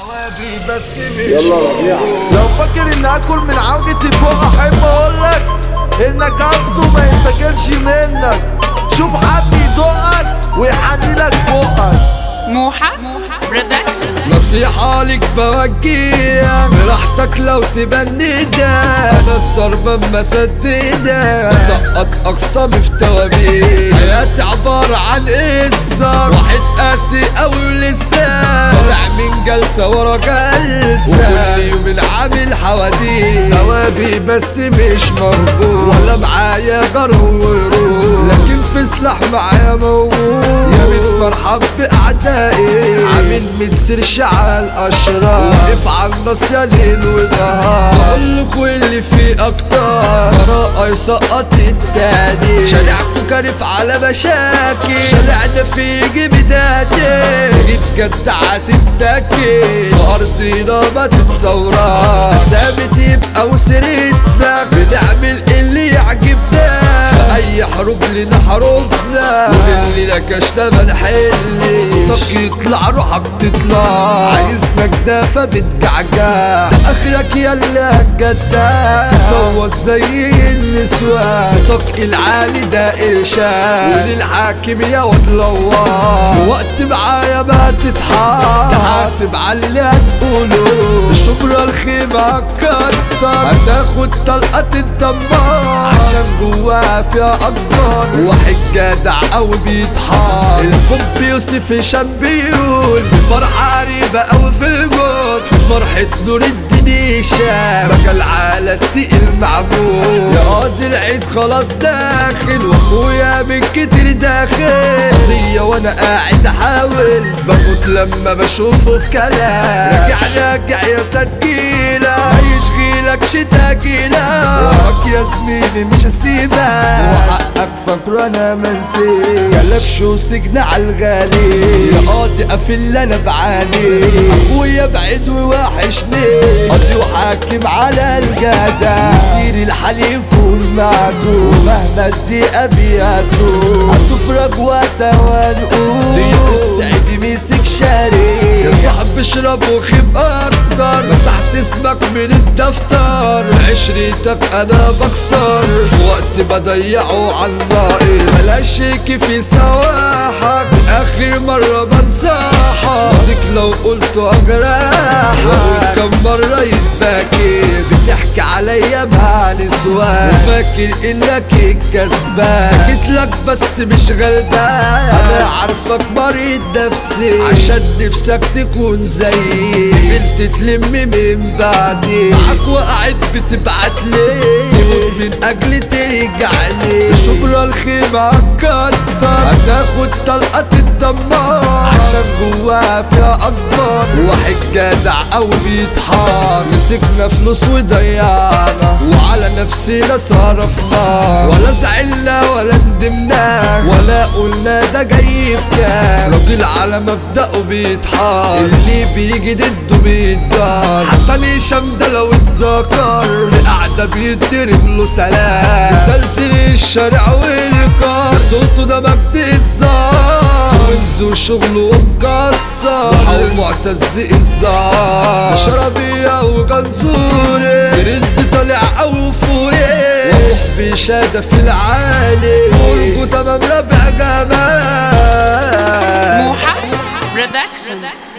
حوابي بس مش يلا ربيع. لو فاكر اني اكل من عوجة فوق احب اقولك انك انسو ما يفتكرش منك شوف حد يدقك ويحنيلك فوقك موحة برودكشن نصيحة لك بوجيها براحتك لو تبني ده انا الضربة مسددة بسقط اقسام في توابير حياتي عبارة عن قصة واحد قاسي اوي ولسه طالع من جلسة ورا جلسة وكل يوم عامل حواديت ثوابي بس مش مربوط ولا معايا جرو وروح لكن في سلاح معايا موجود يا بنت مرحب باعدائي عامل متسرش على الاشرار واقف على النص يا ليل ونهار بقولكوا اللي فيه اكتر براءة يسقط التاني شارعكوا كارف على مشاكل شارعنا في جبداتي جيت جدعت التاكي في ارضنا ما تتصورها اسامي تبقى وسيرتنا بنعمل اللي يعجبنا في اي حروب لنا حروبنا واللي نكشنا ما نحل صوتك يطلع روحك تطلع عايزنا جدافة بتجعجع ده اخرك يلا هتجدع تصوت زي النسوان صوتك العالي ده ارشاد وللحاكم يا واد لوار في وقت معايا ما تتحار تحاسب على اللي هتقوله الشبرا الخيمة كتر هتاخد طلقة تدمر عشان جواها فيها اكبر واحد جدع قوي بيتحار الكوب يوسف هشام بيقول في فرحة قريبة قوي في الجول في فرحة نور الدين هشام بقى العالم تقيل معمول يا قاضي العيد خلاص داخل واخويا من كتير داخل قضية وانا قاعد احاول بموت لما بشوفه في كلام راجع راجع يا سجيلة هيشغيلك شتاكيلة وراك يا زميلي مش هسيبك وحقك فاكر انا منسي كلبش وسجن على الغالي يا قاضي قافل انا بعاني اخويا بعيد ووحشني قاضي وحاكم على الجدع يصير الحال يكون معدوم مهما الدقيقة بيعدوا هتفرج وتوانقوا ضيق السعيد مسك شاري يا صاحب اشرب وخيب اكتر مسحت اسمك من الدفتر في عشرتك انا بكسر في وقت بضيعه على الناقص بلاش في سواحك اخر مرة بنصحك ماضيك لو قلت اجرحك كم مرة يتباكس بتحكي عليا مع نسوان وفاكر انك الكسبان سكت لك بس مش غلبان انا عارفك مريض نفسي عشان نفسك تكون زيي قبلت تلم من بعدي معاك وقعت بتبعت لي تموت من اجل ترجع لي في شبرا الخيمة كتر هتاخد طلقة تدمر عشان جواها فيها اكبر واحد جدع او بيتحار مسكنا فلوس وضيعنا وعلى نفسنا صرفنا ولا زعلنا ولا ندمنا ولا قلنا ده جاي بكام راجل على مبدأه بيتحار اللي بيجي ضده بيتدار حسن هشام ده لو اتذكر في قعدة بيترم له سلام مسلسل الشارع والكار صوته ده مبدأ الزار وانزو شغله مكسر وحاول معتز الزار شربية وجنزوري ترند طالع او فوري واروح بشادة في العالي قلبه تمام ربع جمال موحة برودكشن